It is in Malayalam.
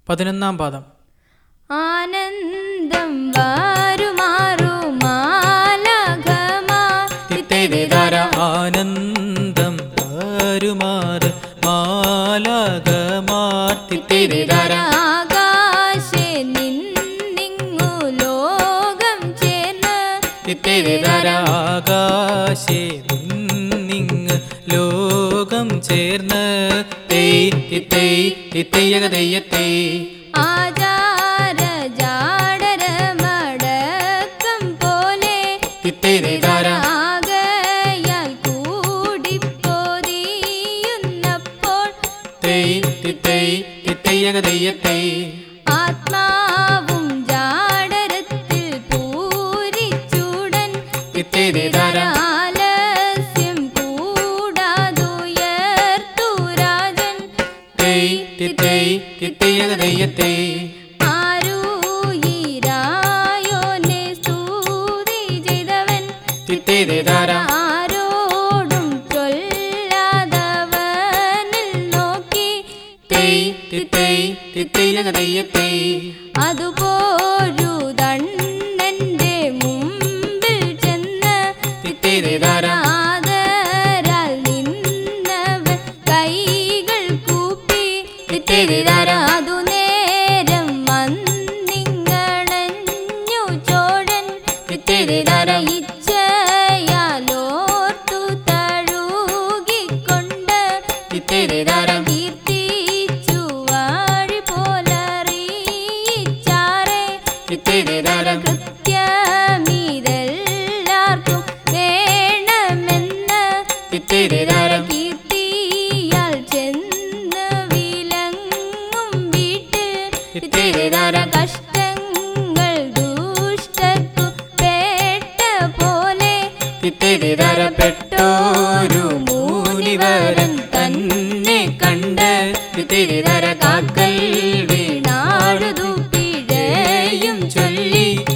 പതിനൊന്നാം പാദം ആനന്ദം വാരുമാറു മാലകമാ തിത്തേതിതാര ആനന്ദം വരുമാറ് മാലകമാർ തിത്തേതിതാര ആകാശേ നിന്നിങ്ങു ലോകം ചേർന്ന് തിത്തേതിതാര ആകാശേ നിന്നിങ് ലോകം ചേർന്ന് തെയ് തിത്തൈ തിത്തയ്യക തെയ്യത്തൈ ആചാര ജാടര മടക്കം പോലെ തിത്തേതിതാര ആകയാൽ കൂടിപ്പോതിയുന്നപ്പോൾ തെയ് തിത്തൈ തിത്തയ്യക തെയ്യത്തൈ ആത്മാവും ജാടരത്തിൽ പൂരിച്ചുടൻ തിത്തേതിതാര ആലസ്യം കൂടാതുയർത്തു രാജൻ തെയ് തിത്തൈ തിത്തയ്യക തെയ്യത്തൈ ആരൂയിരായോനെ സ്തുതി ചെയ്തവൻ തിത്തേതിതാര ആരോടും ചൊല്ലാതവനിൽ നോക്കി തെയ് തിത്തൈ തിത്തയ്യക തെയ്യത്തൈ അതുപോരു ദണ്ണന്റെ മുമ്പിൽ ചെന്ന് തിത്തേതിതാര ആദരാൽ നിന്നവൻ കൈകൾ കൂപ്പി തിത്തേതിതാര അതു നേരം വന്നിങ്ങണഞ്ഞു ചോഴൻ തിത്തേതിതാര ഇച്ഛയാലോർത്തു തഴുകിക്കൊണ്ട് തിത്തേതിതാര കീർത്തിച്ചു വാഴി പോലറിയിച്ചാറേ തിത്തേതിതാര കൃത്യമിതെല്ലാവർക്കും വേണമെന്ന് തിത്തേതിതാര കീർത്തിയാൽ ചെന്ന് വിലങ്ങും വീട്ടിൽ തിത്തേതിതാര കഷ്ടങ്ങൾ ദുഷ്ടർക്കു പേട്ട പോലെ തിത്തേതിതാര പെട്ടോരു മൂനിവരൻ തന്നെ കണ്ട് തിത്തേതിതാര കാക്കൽ വീണാടുതു പിഴയും ചൊല്ലി